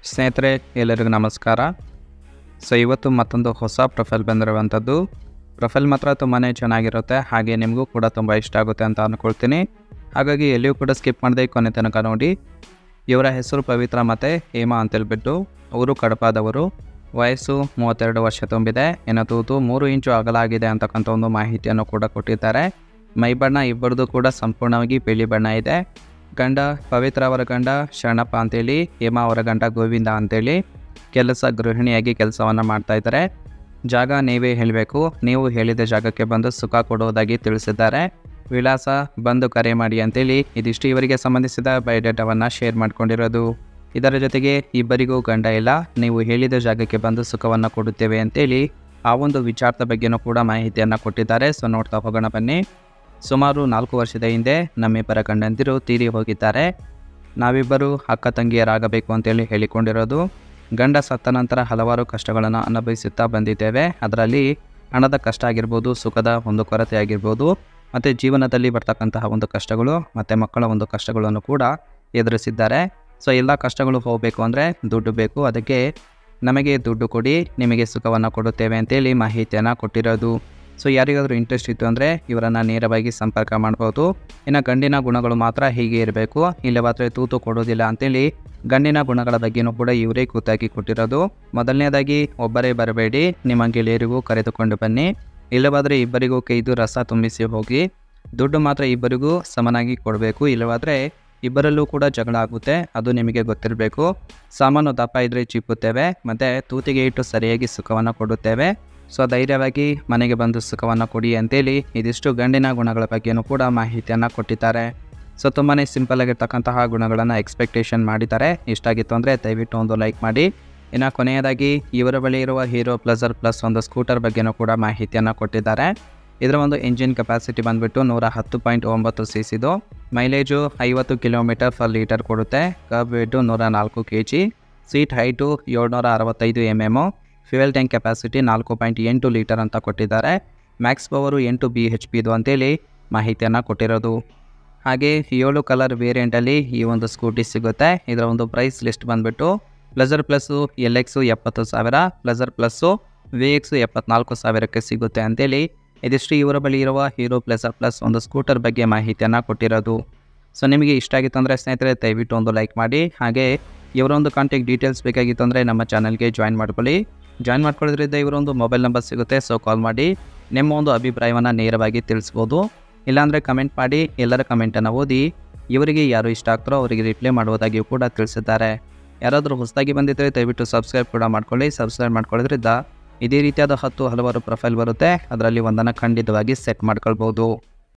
ಸ್ನೇಹಿತರೆ ಎಲ್ಲರಿಗೂ ನಮಸ್ಕಾರ ಸೊ ಇವತ್ತು ಮತ್ತೊಂದು ಹೊಸ ಪ್ರೊಫೈಲ್ ಬಂದಿರುವಂಥದ್ದು ಪ್ರೊಫೈಲ್ ಮಾತ್ರ ತುಂಬಾ ಚೆನ್ನಾಗಿರುತ್ತೆ ಹಾಗೆ ನಿಮಗೂ ಕೂಡ ತುಂಬ ಇಷ್ಟ ಆಗುತ್ತೆ ಅಂತ ಅಂದ್ಕೊಳ್ತೀನಿ ಹಾಗಾಗಿ ಎಲ್ಲಿಯೂ ಕೂಡ ಸ್ಕಿಪ್ ಮಾಡದೆ ಕೊನೆ ತನಕ ನೋಡಿ ಇವರ ಹೆಸರು ಪವಿತ್ರ ಮತ್ತು ಹೇಮಾ ಅಂತೇಳ್ಬಿಟ್ಟು ಅವರು ಕಡಪಾದವರು ವಯಸ್ಸು ಮೂವತ್ತೆರಡು ವರ್ಷ ತುಂಬಿದೆ ಇನ್ನು ತೂತು ಮೂರು ಇಂಚು ಅಗಲಾಗಿದೆ ಅಂತಕ್ಕಂಥ ಒಂದು ಮಾಹಿತಿಯನ್ನು ಕೂಡ ಕೊಟ್ಟಿದ್ದಾರೆ ಮೈ ಬಣ್ಣ ಇಬ್ಬರದು ಕೂಡ ಸಂಪೂರ್ಣವಾಗಿ ಬಿಳಿ ಬಣ್ಣ ಇದೆ ಗಂಡ ಪವಿತ್ರ ಅವರ ಗಂಡ ಶರಣಪ್ಪ ಅಂತೇಳಿ ಹೇಮಾ ಅವರ ಗಂಡ ಗೋವಿಂದ ಅಂತೇಳಿ ಕೆಲಸ ಗೃಹಿಣಿಯಾಗಿ ಕೆಲಸವನ್ನು ಮಾಡ್ತಾ ಇದ್ದಾರೆ ಜಾಗ ನೀವೇ ಹೇಳಬೇಕು ನೀವು ಹೇಳಿದ ಜಾಗಕ್ಕೆ ಬಂದು ಸುಖ ಕೊಡುವುದಾಗಿ ತಿಳಿಸಿದ್ದಾರೆ ವಿಳಾಸ ಬಂದು ಕರೆ ಮಾಡಿ ಅಂತೇಳಿ ಇದಿಷ್ಟು ಇವರಿಗೆ ಸಂಬಂಧಿಸಿದ ಬಯೋಡೇಟಾವನ್ನು ಶೇರ್ ಮಾಡ್ಕೊಂಡಿರೋದು ಇದರ ಜೊತೆಗೆ ಇಬ್ಬರಿಗೂ ಗಂಡ ಇಲ್ಲ ನೀವು ಹೇಳಿದ ಜಾಗಕ್ಕೆ ಬಂದು ಸುಖವನ್ನು ಕೊಡುತ್ತೇವೆ ಅಂತೇಳಿ ಆ ಒಂದು ವಿಚಾರದ ಬಗ್ಗೆನೂ ಕೂಡ ಮಾಹಿತಿಯನ್ನು ಕೊಟ್ಟಿದ್ದಾರೆ ಸೊ ನೋಡ್ತಾ ಹೋಗೋಣ ಬನ್ನಿ ಸುಮಾರು ನಾಲ್ಕು ವರ್ಷದ ಹಿಂದೆ ನಮ್ಮಿಬ್ಬರ ಗಂಡಂದಿರು ತೀರಿ ಹೋಗಿದ್ದಾರೆ ನಾವಿಬ್ಬರು ಅಕ್ಕ ತಂಗಿಯರಾಗಬೇಕು ಅಂತೇಳಿ ಹೇಳಿಕೊಂಡಿರೋದು ಗಂಡ ಸತ್ತ ನಂತರ ಹಲವಾರು ಕಷ್ಟಗಳನ್ನು ಅನುಭವಿಸುತ್ತಾ ಬಂದಿದ್ದೇವೆ ಅದರಲ್ಲಿ ಹಣದ ಕಷ್ಟ ಆಗಿರ್ಬೋದು ಸುಖದ ಒಂದು ಕೊರತೆ ಆಗಿರ್ಬೋದು ಮತ್ತು ಜೀವನದಲ್ಲಿ ಬರ್ತಕ್ಕಂತಹ ಒಂದು ಕಷ್ಟಗಳು ಮತ್ತು ಮಕ್ಕಳ ಒಂದು ಕಷ್ಟಗಳನ್ನು ಕೂಡ ಎದುರಿಸಿದ್ದಾರೆ ಸೊ ಎಲ್ಲ ಕಷ್ಟಗಳು ಹೋಗಬೇಕು ಅಂದರೆ ದುಡ್ಡು ಬೇಕು ಅದಕ್ಕೆ ನಮಗೆ ದುಡ್ಡು ಕೊಡಿ ನಿಮಗೆ ಸುಖವನ್ನು ಕೊಡುತ್ತೇವೆ ಅಂತೇಳಿ ಮಾಹಿತಿಯನ್ನು ಕೊಟ್ಟಿರೋದು ಸೊ ಯಾರಿಗಾದರೂ ಇಂಟ್ರೆಸ್ಟ್ ಇತ್ತು ಅಂದರೆ ಇವರನ್ನು ನೇರವಾಗಿ ಸಂಪರ್ಕ ಮಾಡ್ಬೋದು ಇನ್ನು ಗಂಡಿನ ಗುಣಗಳು ಮಾತ್ರ ಹೀಗೆ ಇರಬೇಕು ಇಲ್ಲವಾದರೆ ತೂತು ಕೊಡೋದಿಲ್ಲ ಅಂತೇಳಿ ಗಂಡಿನ ಗುಣಗಳ ಬಗ್ಗೆನೂ ಕೂಡ ಇವರೇ ಕೂತಾಗಿ ಕೊಟ್ಟಿರೋದು ಮೊದಲನೇದಾಗಿ ಒಬ್ಬರೇ ಬರಬೇಡಿ ನಿಮ್ಮ ಗೆಳೆಯರಿಗೂ ಕರೆದುಕೊಂಡು ಬನ್ನಿ ಇಲ್ಲವಾದರೆ ಇಬ್ಬರಿಗೂ ಕೈದು ರಸ ತುಂಬಿಸಿ ಹೋಗಿ ದುಡ್ಡು ಮಾತ್ರ ಇಬ್ಬರಿಗೂ ಸಮನಾಗಿ ಕೊಡಬೇಕು ಇಲ್ಲವಾದರೆ ಇಬ್ಬರಲ್ಲೂ ಕೂಡ ಜಗಳ ಆಗುತ್ತೆ ಅದು ನಿಮಗೆ ಗೊತ್ತಿರಬೇಕು ಸಾಮಾನು ದಪ್ಪ ಇದ್ದರೆ ಚಿಪ್ಪುತ್ತೇವೆ ಮತ್ತು ತೂತಿಗೆ ಇಟ್ಟು ಸರಿಯಾಗಿ ಸುಖವನ್ನು ಕೊಡುತ್ತೇವೆ ಸೊ ಧೈರ್ಯವಾಗಿ ಮನೆಗೆ ಬಂದು ಸುಖವನ್ನು ಕೊಡಿ ಅಂತೇಳಿ ಇದಿಷ್ಟು ಗಂಡಿನ ಗುಣಗಳ ಬಗ್ಗೆನೂ ಕೂಡ ಮಾಹಿತಿಯನ್ನು ಕೊಟ್ಟಿದ್ದಾರೆ ಸೊ ತುಂಬಾ ಸಿಂಪಲ್ ಆಗಿರ್ತಕ್ಕಂತಹ ಗುಣಗಳನ್ನು ಎಕ್ಸ್ಪೆಕ್ಟೇಷನ್ ಮಾಡಿದ್ದಾರೆ ಇಷ್ಟ ಆಗಿತ್ತು ಅಂದರೆ ದಯವಿಟ್ಟು ಒಂದು ಲೈಕ್ ಮಾಡಿ ಇನ್ನು ಕೊನೆಯದಾಗಿ ಇವರ ಬಳಿ ಇರುವ ಹೀರೋ ಪ್ಲಸರ್ ಪ್ಲಸ್ ಒಂದು ಸ್ಕೂಟರ್ ಬಗ್ಗೆನೂ ಕೂಡ ಮಾಹಿತಿಯನ್ನು ಕೊಟ್ಟಿದ್ದಾರೆ ಇದರ ಒಂದು ಇಂಜಿನ್ ಕೆಪಾಸಿಟಿ ಬಂದುಬಿಟ್ಟು ನೂರ ಹತ್ತು ಪಾಯಿಂಟ್ ಒಂಬತ್ತು ಸಿ ಸಿದು ಮೈಲೇಜು ಐವತ್ತು ಕಿಲೋಮೀಟರ್ ಫರ್ ಲೀಟರ್ ಕೊಡುತ್ತೆ ಕಬ್ ವೇಟು ನೂರ ನಾಲ್ಕು ಕೆ ಜಿ ಸೀಟ್ ಹೈಟು ಏಳ್ನೂರ ಅರವತ್ತೈದು M M fuel tank capacity ನಾಲ್ಕು ಪಾಯಿಂಟ್ ಎಂಟು ಲೀಟರ್ ಅಂತ ಕೊಟ್ಟಿದ್ದಾರೆ ಮ್ಯಾಕ್ಸ್ ಪವರು ಎಂಟು ಬಿ ಹೆಚ್ ಪಿದು ಅಂತೇಳಿ ಮಾಹಿತಿಯನ್ನು ಕೊಟ್ಟಿರೋದು ಹಾಗೆ ಏಳು ಕಲರ್ ವೇರಿಯಂಟಲ್ಲಿ ಈ ಒಂದು ಸ್ಕೂಟಿ ಸಿಗುತ್ತೆ ಇದರ ಒಂದು ಪ್ರೈಸ್ ಲಿಸ್ಟ್ ಬಂದುಬಿಟ್ಟು ಪ್ಲಸರ್ ಪ್ಲಸ್ಸು ಎಲ್ ಎಕ್ಸು ಎಪ್ಪತ್ತು ಸಾವಿರ ಪ್ಲಸರ್ ಪ್ಲಸ್ಸು ವಿ ಎಕ್ಸು ಎಪ್ಪತ್ನಾಲ್ಕು ಸಾವಿರಕ್ಕೆ ಸಿಗುತ್ತೆ ಅಂತೇಳಿ ಇದಿಷ್ಟು ಇವರ ಬಳಿ ಇರುವ ಹೀರೋ ಪ್ಲಸರ್ ಪ್ಲಸ್ ಒಂದು ಸ್ಕೂಟರ್ ಬಗ್ಗೆ ಮಾಹಿತಿಯನ್ನು ಕೊಟ್ಟಿರೋದು ಸೊ ನಿಮಗೆ ಇಷ್ಟ ಆಗಿತ್ತು ಅಂದರೆ ಸ್ನೇಹಿತರೆ ದಯವಿಟ್ಟು ಒಂದು ಲೈಕ್ ಮಾಡಿ ಹಾಗೆ ಇವರೊಂದು ಕಾಂಟ್ಯಾಕ್ಟ್ ಡೀಟೇಲ್ಸ್ ಬೇಕಾಗಿತ್ತು ಅಂದರೆ ನಮ್ಮ ಚಾನಲ್ಗೆ ಜಾಯಿನ್ ಮಾಡ್ಕೊಳ್ಳಿ ಜಾಯಿನ್ ಮಾಡ್ಕೊಳ್ಳೋದ್ರಿಂದ ಇವರೊಂದು ಮೊಬೈಲ್ ನಂಬರ್ ಸಿಗುತ್ತೆ ಸೊ ಕಾಲ್ ಮಾಡಿ ನಿಮ್ಮ ಒಂದು ಅಭಿಪ್ರಾಯವನ್ನು ನೇರವಾಗಿ ತಿಳಿಸ್ಬೋದು ಇಲ್ಲಾಂದರೆ ಕಮೆಂಟ್ ಮಾಡಿ ಎಲ್ಲರ ಕಮೆಂಟನ್ನು ಓದಿ ಇವರಿಗೆ ಯಾರು ಇಷ್ಟ ಆಗ್ತಾರೋ ಅವರಿಗೆ ರಿಪ್ಲೈ ಮಾಡುವುದಾಗಿಯೂ ಕೂಡ ತಿಳಿಸಿದ್ದಾರೆ ಯಾರಾದರೂ ಹೊಸದಾಗಿ ಬಂದಿದ್ದರೆ ದಯವಿಟ್ಟು ಸಬ್ಸ್ಕ್ರೈಬ್ ಕೂಡ ಮಾಡ್ಕೊಳ್ಳಿ ಸಬ್ಸ್ಕ್ರೈಬ್ ಮಾಡ್ಕೊಳ್ಳೋದ್ರಿಂದ ಇದೇ ರೀತಿಯಾದ ಹತ್ತು ಹಲವಾರು ಪ್ರೊಫೈಲ್ ಬರುತ್ತೆ ಅದರಲ್ಲಿ ಒಂದನ್ನು ಖಂಡಿತವಾಗಿ ಸೆಟ್ ಮಾಡ್ಕೊಳ್ಬೋದು